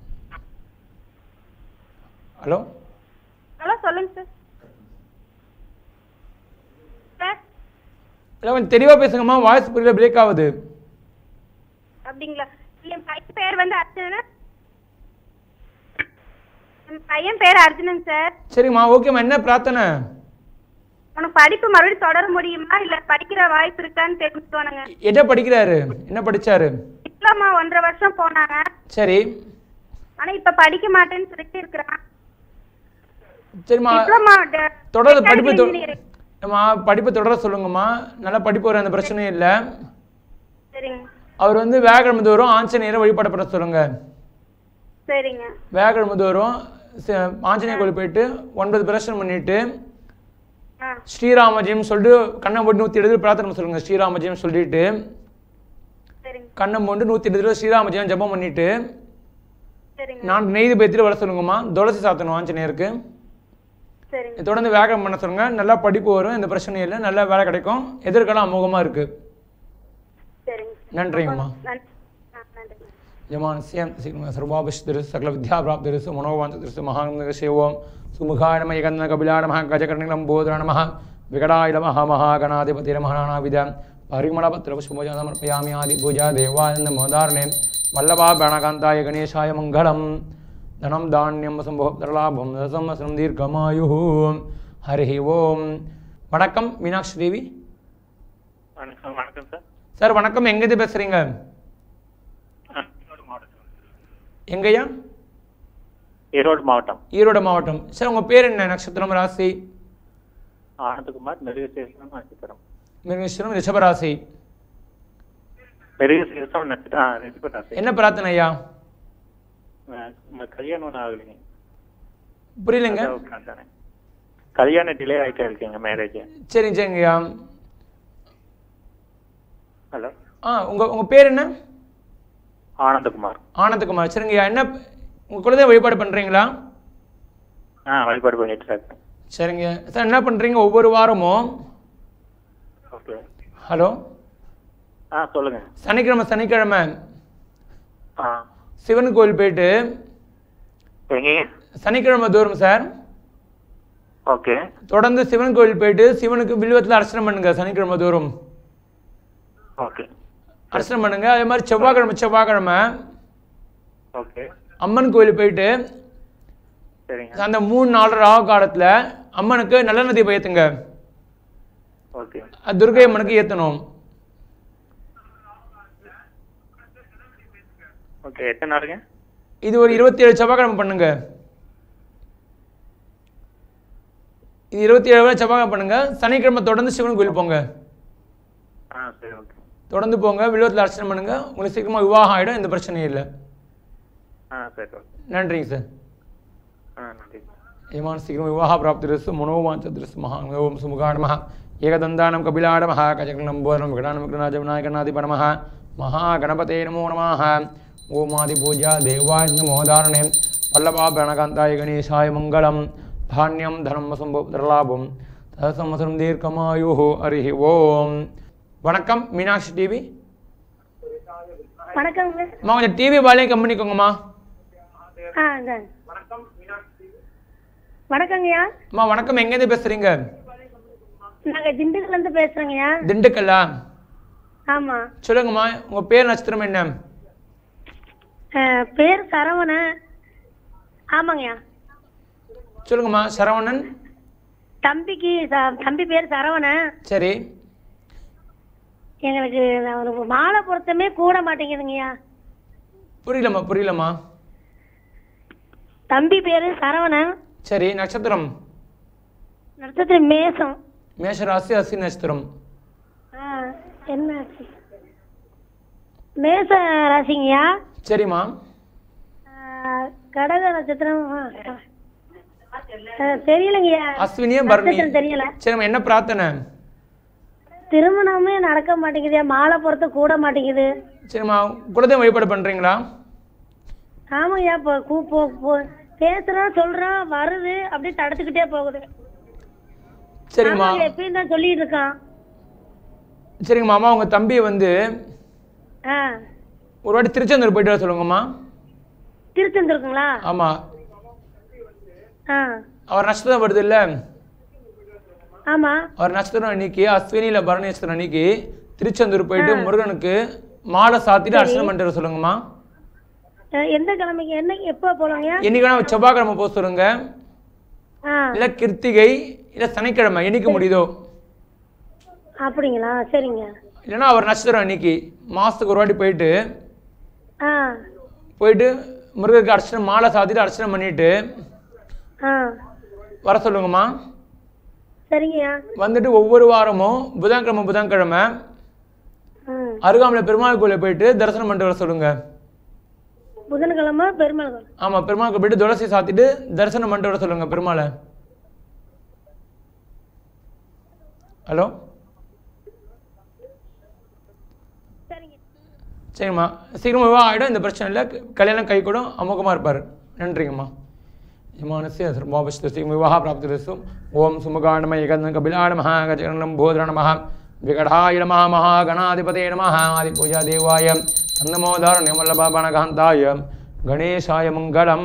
ஹலோ ஹலோ சொல்லுங்க சார் சார் இல்லை கொஞ்சம் தெளிவாக பேசுங்கம்மா வாய்ஸ் புரியல பிரேக் ஆகுது அப்படிங்களா என் பையன் பேர் வந்து அர்ஜுனன் என் பையன் பேர் அர்ஜுனன் சார் சரிம்மா ஓகேம்மா என்ன பிரார்த்தனை உனக்கு படிப்பு மறுபடியும் தொடர முடியுமா இல்ல படிக்கிற வாய்ப்பு இருக்கான்னு தெரிஞ்சுக்கோனுங்க என்ன படிக்கிறாரு என்ன படிச்சாரு டிப்ளமா ஒன்றரை வருஷம் போனாங்க சரி ஆனா இப்ப படிக்க மாட்டேன்னு சொல்லிட்டு இருக்கிறான் சரிம்மா டிப்ளமா தொடர்ந்து படிப்பு தொ- அம்மா படிப்பு தொடர சொல்லுங்கம்மா நல்லா படிப்பு வர அந்த பிரச்சனையும் இல்லை சரிங்க அவர் வந்து வேகழமை தோறும் ஆஞ்சநேயரை வழிபடப்பட சொல்லுங்க சரிங்க வேகழமை தோறும் ச- ஆஞ்சநேயர் கோயில் போயிட்டு ஒன்பது பிரச்சனை பண்ணிட்டு ஆ ஸ்ரீராமஜெயம் சொல்லிட்டு கண்ணை போட்டு நூற்றி எழுபது பிரார்த்தனை பண்ண சொல்லுங்க ஸ்ரீராமஜெயம் சொல்லிட்டு சரிங்க கண்ணை போட்டு நூற்றி எழுபது ஸ்ரீராமஜெயம் ஜெபம் பண்ணிட்டு சரிங்க நான் நெய்து பேத்திட்டு வர சொல்லுங்கம்மா துளசி சாத்தணும் ஆஞ்சநேயருக்கு சரிங்க தொடர்ந்து வேகம் பண்ண சொல்லுங்க நல்லா படிப்பு வரும் எந்த பிரச்சனையும் இல்லை நல்ல வேலை கிடைக்கும் எதிர்காலம் அமோகமாக இருக்கு சரிங்க நன்றிங்கம்மா நன்றி ஆ, நன்றிங்க यमानस्यं सर्वाभिष्टिरस् सकलविद्याप्राप्तिरस् मनोवाञ्छतिरस् महानन्दकशेवं सुमुखाय नमः एकन्दन कपिलाय नमः गजकर्णिलम्बोदर नमः विकटाय नमः महागणाधिपतिरमहानाविदं परिमलपत्रपुष्पमर्पयामि आदिपूजा देवाय नमोदारणे वल्लभाप्रणकान्ताय गणेशाय मङ्गलं धनं धान्यं सम्भोक्तरलाभं रसं दीर्घमायुः हरिः ஓம் வணக்கம் மீனாட்சி தேவி வணக்கம் வணக்கம் சார் சார் வணக்கம் எங்கேருந்து பேசுகிறீங்க எங்கய்யா ஈரோடு மாவட்டம் ஈரோடு மாவட்டம் சார் உங்கள் பேர் என்ன நட்சத்திரம் ராசி ஆனந்தகுமார் மெருகசீரசம் நட்சத்திரம் மிருகேஸ்வரம் ரிஷபராசி மெருகசீரசம் நட்சத்திரம் ஆ நட்சத்திரம் என்ன பிரார்த்தனை ஐயா கல்யாணம் ஒன்றும் ஆகலைங்க புரியலைங்க அதான் பிரார்த்தனை. கல்யாணம் டிலே ஆகிட்டே இருக்குங்க மேரேஜ் சரிங்க சரிங்கய்யா ஹலோ ஆ உங்கள் உங்கள் பேர் என்ன ஆனந்தகுமார் ஆனந்தகுமார் சரிங்கய்யா என்ன உங்கள் குலதெய்வ வழிபாடு பண்ணுறீங்களா ஆ வழிபாடு பண்ணிட்டு இருக்கேன் சரிங்க சார் என்ன பண்ணுறீங்க ஒவ்வொரு வாரமும் ஓகே ஹலோ ஆ சொல்லுங்க சனிக்கிழமை சனிக்கிழமை ஆ சிவன் கோயில் போயிட்டு எங்கேங்க சனிக்கிழமை தூரம் சார் ஓகே தொடர்ந்து சிவன் கோயில் போயிட்டு சிவனுக்கு வில்வத்தில் அர்ச்சனை பண்ணுங்க சனிக்கிழமை தூரம் ஓகே அர்ச்சனை பண்ணுங்க அதே மாதிரி செவ்வாய்க்கிழமை செவ்வாய்க்கிழமை ஓகே அம்மன் கோயில் போயிட்டு சரிங்க அந்த மூணு நாலு ராகு காலத்தில் அம்மனுக்கு நல்லெண்ணெய் தீபம் ஏற்றுங்க ஓகே அது துர்கை அம்மனுக்கு ஏற்றணும் ஓகே எத்தனை நாளுங்க இது ஒரு இருபத்தி ஏழு செவ்வாய்க்கிழமை பண்ணுங்க இது இருபத்தி ஏழு செவ்வாய்க்கிழமை பண்ணுங்க சனிக்கிழமை தொடர்ந்து சிவன் கோயில் போங்க ஆ சரி ஓகே தொடர்ந்து போங்க வில்வத்தில் அர்ச்சனை பண்ணுங்க உங்களுக்கு சீக்கிரமாக விவாகம் ஆகிடும் எந்த பிரச்சனையும் இல்லை ஆ சரி ஓகே நன்றிங்க சார் ஆ நன்றி यमान् शीघ्रं विवाहप्राप्तिरस्तु मनोवाञ्छतिरस्तु महान् ओं सुमुखाणमः एकदन्तानं कपिलाडमः कजकर्णं बोधनं विकटानं विघ्नाजविनायकनादिपरमः महागणपते नमो नमः ओमादिपूजा देवाय नमोदारणे वल्लभाप्रणकान्ताय गणेशाय मङ्गलं धान्यं धनं वसुम्भोदरलाभं தசமசரம் தீர்க்கமாயு ஹரிஹி ஓம் வணக்கம் மீனாட்சி டிவி வணக்கங்க அம்மா கொஞ்சம் டிவி வால்யூம் கம்மி பண்ணிக்கோங்கம்மா ஆ இந்தாங்க. வணக்கங்கய்யா அம்மா வணக்கம் எங்கேருந்து பேசுகிறீங்க நாங்க திண்டுக்கல்ல இருந்து பேசுறோங்கய்யா திண்டுக்கல்லா ஆமா சொல்லுங்கம்மா உங்கள் பேர் நட்சத்திரம் என்ன அஹ், பேர் சரவணன் ஆமாங்கய்யா சொல்லுங்கம்மா சரவணன் தம்பிக்கு ச- தம்பி பேர் சரவணன் சரி எங்களுக்கு நான் ஒரு மாலை பொருத்தமே கூட மாட்டேங்குதுங்கய்யா புரியலம்மா புரியலம்மா தம்பி பேரு சரவணன் சரி நட்சத்திரம் நட்சத்திரம் மேசம் மேஷராசி அசி நட்சத்திரம் ஆ, என்ன ஆச்சு? மேச ராசிங்கய்யா சரிம்மா ஆ, கடக நட்சத்திரம் ஆ, ஆ, தெரியலங்கய்யா அஸ்வினியும் பரணி நட்சத்திரம் தெரியல சரிம்மா என்ன பிரார்த்தனை திருமணமே நடக்க மாட்டேங்குது மாலை பொறுத்த கூட மாட்டேங்குது சரிம்மா குலதெய்வம் வழிபாடு பண்ணுறீங்களா ஆமாய்யா இப்போ கூ போ போ- பேசுறோம் சொல்றோம் வருது அப்படியே தடுத்துக்கிட்டே போகுது சரிங்கம்மா ஆமாங்க, எப்பயும் தான் சொல்லிட்டு இருக்கான் சரிங்கம்மா அம்மா உங்கள் தம்பி வந்து ஆ ஒரு வாட்டி திருச்செந்தூர் போயிட்டு வர சொல்லுங்கம்மா திருச்செந்தூருக்குங்களா ஆமாம் ஆ அவர் நட்சத்திரம் வருது இல்லை ஆமா அவர் நட்சத்திரம் அன்னைக்கு அஸ்வினியில் பரணி நட்சத்திரம் அன்னைக்கு திருச்செந்தூர் போயிட்டு முருகனுக்கு மாலை சாத்திட்டு அர்ச்சனை பண்ணிட்டு வர சொல்லுங்கம்மா அஹ் எந்த கிழமைக்கு என்ன எப்போ போலாங்கய்யா என்னைக்கு வேணா செவ்வாய்க்கிழமை போக சொல்லுங்க ஆ இல்ல கிருத்திகை இல்ல சனிக்கிழமை என்னைக்கு முடியுதோ அப்படிங்களா சரிங்க இல்லைன்னா அவர் நட்சத்திரம் அன்னைக்கு மாசத்துக்கு ஒரு வாட்டி போயிட்டு ஆ போயிட்டு முருகருக்கு அர்ச்சனை மாலை சாத்திட்டு அர்ச்சனை பண்ணிட்டு ஆ வர சொல்லுங்கம்மா சரிங்கய்யா வந்துட்டு ஒவ்வொரு வாரமும் புதன்கிழமை புதன்கிழமை ம் அருகாமலை பெருமாள் கோயிலில் போயிட்டு தரிசனம் பண்ணிட்டு வர சொல்லுங்க புதன்கிழமை பெருமாள் கோயில் ஆமா பெருமாள் கோயில் போயிட்டு துளசி சாத்திட்டு தரிசனம் பண்ணிட்டு வர சொல்லுங்க பெருமாளை ஹலோ சரிங்க சரிம்மா சீக்கிரமா விவாகம் ஆகிடும் இந்த பிரச்சனை இல்லை கல்யாணம் கை கூட அமோகமாக இருப்பார் நன்றிங்கம்மா यमानस्य सर्वोपस्थितिं विवाह प्राप्तिरस्तु ॐ सुमुखाणमय एकन्दं कपिलाय नमः गजगणं भोधर नमः विकटाय नमः महागणाधिपते नमः आदिपूजा देवाय तन्नमोदारण्यमल्लभवनकान्ताय गणेशाय मङ्गलम्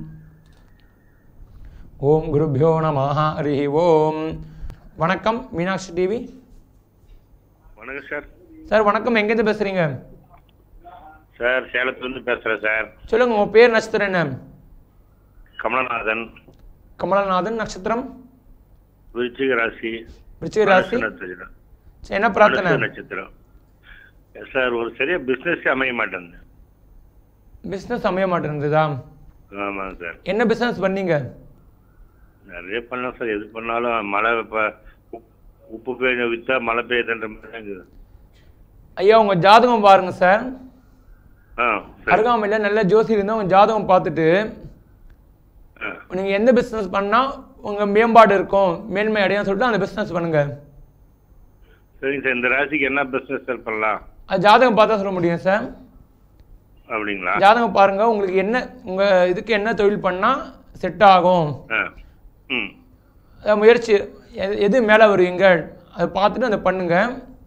ஓம் குருபியோ நம ஹரி ஓம் வணக்கம் மீனாட்சி டிவி வணக்கம் சார் சார் வணக்கம் எங்கேருந்து பேசுகிறீங்க சார் சேலத்துலேருந்து பேசுகிறேன் சார் சொல்லுங்கள் உங்கள் பேர் நட்சத்திரம் என்ன கமலநாதன் கமலநாதன் நட்சத்திரம் விருச்சிக ராசி விருச்சிக ராசி நட்சத்திரம் சரி, என்ன பிரார்த்தனை மனுஷ நட்சத்திரம் சார் ஒரு சரியா பிஸ்னஸ் அமைய மாட்டேங்குது பிஸ்னஸ் அமைய மாட்டேங்குதா ஆமாங்க சார் என்ன பிஸ்னஸ் பண்ணீங்க நிறைய பண்ணலாம் சார் எது பண்ணாலும் மழை இப்போ உப்பு பெய்ய விற்றா மழை பெய்யுதுன்ற மாதிரி தான் இருக்குது ஐயா உங்கள் ஜாதகம் பாருங்க சார் ஆ சரி அருகாமையில் நல்ல ஜோசி இருந்தால் உங்கள் ஜாதகம் பார்த்துட்டு ஆ நீங்கள் எந்த பிஸ்னஸ் பண்ணால் உங்கள் மேம்பாடு இருக்கும் மேன்மை அடையும் சொல்லிட்டு அந்த பிஸ்னஸ் பண்ணுங்க சரிங்க சார் இந்த ராசிக்கு என்ன பிஸ்னஸ் சார் பண்ணலாம் அது ஜாதகம் பார்த்தா சொல்ல முடியும் சார் அப்படிங்களா ஜாதகம் பாருங்க உங்களுக்கு என்ன உங்கள் இதுக்கு என்ன தொழில் பண்ணால் செட் ஆகும் ஆ ம் அதான் முயற்சி எது- எது மேலே வருவீங்க அதை பார்த்துட்டு அதை பண்ணுங்க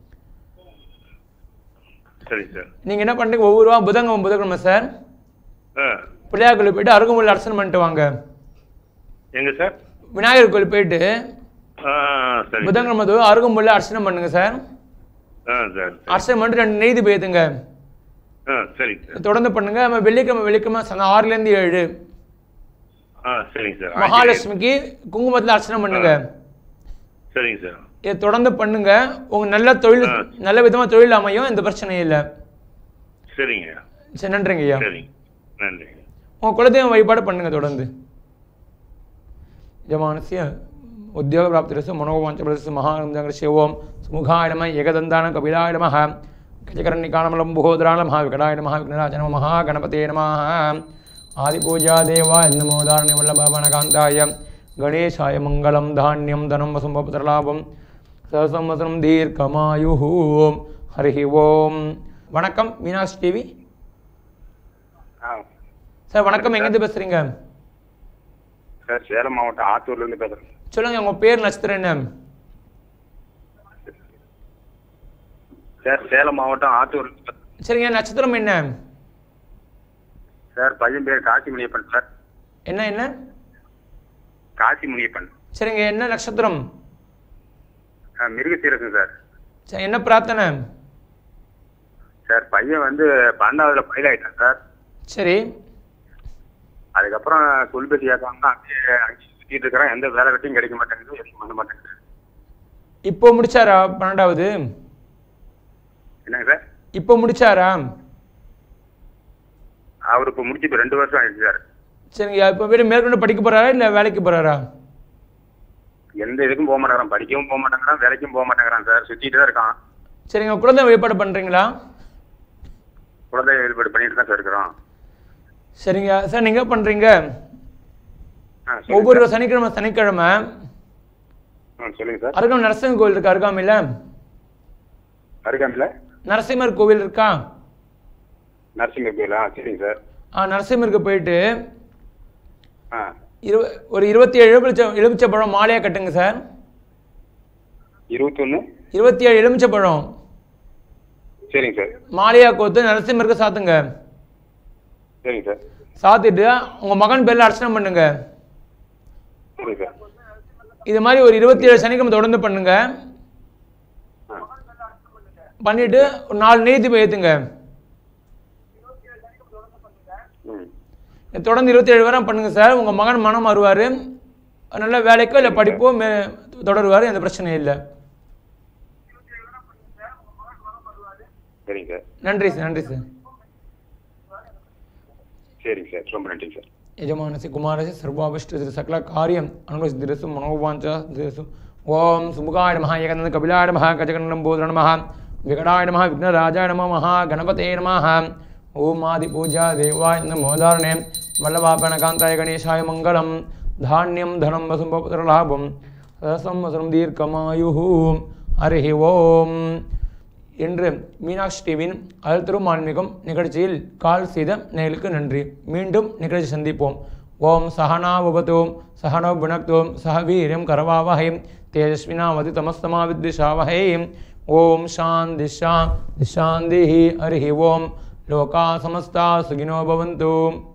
சரி சார் நீங்கள் என்ன பண்ணுறீங்க ஒவ்வொரு ரூபா புதன்கிழமை புதன்கிழமை சார் ஆ பிள்ளையார் கோயில் போயிட்டு அருகம்புல் அர்ச்சனை பண்ணிட்டு வாங்க எங்க சார் விநாயகர் கோயில் போயிட்டு ஆ சரி புதன்கிழமை தோறும் அருகம்புல்ல அர்ச்சனை பண்ணுங்க சார் ஆ சார் சரி. அர்ச்சனை பண்ணிட்டு ரெண்டு நெய்து பேத்துங்க ஆ சரிங்க சார் தொடர்ந்து பண்ணுங்க நம்ம வெள்ளிக்கிழமை வெள்ளிக்கிழமை சாயந்தரம் ஆறுலேருந்து ஏழு ஆ சரிங்க சார் மகாலட்சுமிக்கு குங்குமத்தில் அர்ச்சனை பண்ணுங்க சரிங்க சார் இதை தொடர்ந்து பண்ணுங்க உங்க நல்ல தொழில் ஆ. நல்ல விதமா தொழில் அமையும் எந்த பிரச்சனையும் இல்லை சரிங்க சரி நன்றிங்க ஐயா சரிங்க நன்றிங்க உங்க குலதெய்வம் வழிபாடு பண்ணுங்க தொடர்ந்து यमानस्य उद्योगप्राप्तिरस्य मनोवाञ्चप्रदस्य महानन्दङ्गस्य ओं सुमुखाय नमः एकदन्तान कपिलाय नमः गजकर्णिकाणमलम्बोदराय नमः विकटाय नमः विघ्नराज नमः महागणपते नमः आदिपूजादेवाय नमो दारुण्यवल्लभवनकान्ताय गणेशाय मङ्गलं धान्यं धनं वसुम्भपुत्रलाभं सहसंवत्सरं दीर्घमायुः हरिः ஓம் வணக்கம் மீனாட்சி டிவி ஆ சார் வணக்கம் எங்கேருந்து பேசுகிறீங்க சார் சேலம் மாவட்டம் ஆத்தூர்லேருந்து பேசுகிறேன் சொல்லுங்கள் உங்கள் பேர் நட்சத்திரம் என்ன சார் சேலம் மாவட்டம் ஆத்தூர் சரிங்க நட்சத்திரம் என்ன சார் பையன் பேர் காசி முனியப்பன் சார் என்ன என்ன காசி முனியப்பன் சரிங்க என்ன நட்சத்திரம் மிருகசீரகம் சார் சரி என்ன பிரார்த்தனை சார் பையன் வந்து பன்னெண்டாவதுல ஃபெயில் ஆயிட்டான் சார் சரி அதுக்கப்புறம் சொல்பேசி கேட்காம அங்கேயே அங்கேயே சுற்றிட்டு இருக்கிறான் எந்த வேலை வெட்டியும் கிடைக்க மாட்டேங்குது எதுவும் பண்ண மாட்டேங்குது இப்போ முடிச்சாரா பன்னெண்டாவது என்னங்க சார் இப்போ முடிச்சாரா அவர் இப்போ முடிச்சு இப்போ ரெண்டு வருஷம் ஆயிடுச்சு சார் சரிங்க இப்போ வீடு மேற்கொண்டு படிக்க போறாரா இல்லை வேலைக்கு போறாரா எந்த இதுக்கும் போக மாட்டேங்கிறான் படிக்கவும் போக மாட்டேங்கிறான் வேலைக்கும் போக மாட்டேங்கிறான் சார் சுற்றிட்டு தான் இருக்கான் சரிங்க குழந்தை வழிபாடு பண்ணுறீங்களா குழந்தை ஈடுபாடு பண்ணிட்டு தான் சார் இருக்கிறோம் சரிங்க சார் நீங்கள் என்ன பண்ணுறீங்க ஆ சொல்லுங்க ஒவ்வொரு சார். சனிக்கிழமை சனிக்கிழமை ஆ சொல்லுங்க சார் அருகாமல் நரசிம்மர் கோவில் இருக்கு அருகாமையில் அருகாமையில் நரசிம்மர் கோவில் இருக்கா நரசிங்க கோயிலா சரிங்க சார் ஆ நரசிம்மருக்கு போயிட்டு ஆ இரு ஒரு இருபத்தி ஏழு எலுமிச்ச எலுமிச்சப்பழம் மாலையாக கட்டுங்க சார் இருபத்தொன்று இருபத்தி ஏழு எலுமிச்சப்பழம் சரிங்க சார் மாலையாக கோத்து நரசிம்மருக்கு சாத்துங்க சரிங்க சார் சாத்திட்டு உங்கள் மகன் பேரில் அர்ச்சனை பண்ணுங்க சரிங்க சார் இது மாதிரி ஒரு இருபத்தி ஏழு சனிக்கிழமை தொடர்ந்து பண்ணுங்க ஆ பண்ணிட்டு ஒரு நாலு நெய் தீபம் ஏற்றுங்க தொடர்ந்து இருபத்தேழு வாரம் பண்ணுங்கள் சார் உங்கள் மகன் மனம் வருவார் நல்ல வேலைக்கோ இல்லை படிப்போ மே தொடருவார் எந்த பிரச்சனையும் இல்லை சரிங்க சார் நன்றி சார் நன்றி சார் சரிங்க சார் ரொம்ப நன்றிங்க சார் యజమానసి కుమారసి సర్వాభిష్ట సకల కార్యం అనుగ్రహిస్తు మనోవాంచ దిరసు ఓం సుముఖాయ నమ ఏకనంద కపిలాయ నమ గజగణంబోధర నమ వికటాయ నమ విఘ్నరాజాయ నమ మహాగణపతే నమ ఓం ఆది పూజా దేవాయ నమోదారణే వల్లభాపనకాంతాయ గణేశాయ మంగళం ధాన్యం ధనం వసుంభపుత్రలాభం సంవత్సరం దీర్ఘమాయు హరి ఓం என்று மீனாட்சி டிவியின் அழுத்தரும் ஆன்மீகம் நிகழ்ச்சியில் கால் செய்த நேயலுக்கு நன்றி மீண்டும் நிகழ்ச்சி சந்திப்போம் ஓம் சகனா உபதோம் சகனோ புனக்தோம் சக வீரியம் கரவாவகை தேஜஸ்வினாவதி தமஸ்தமா வித்விஷாவகை ஓம் சாந்தி சாந்தி சாந்தி ஹரி ஓம் லோகா சமஸ்தா சுகினோ பவந்து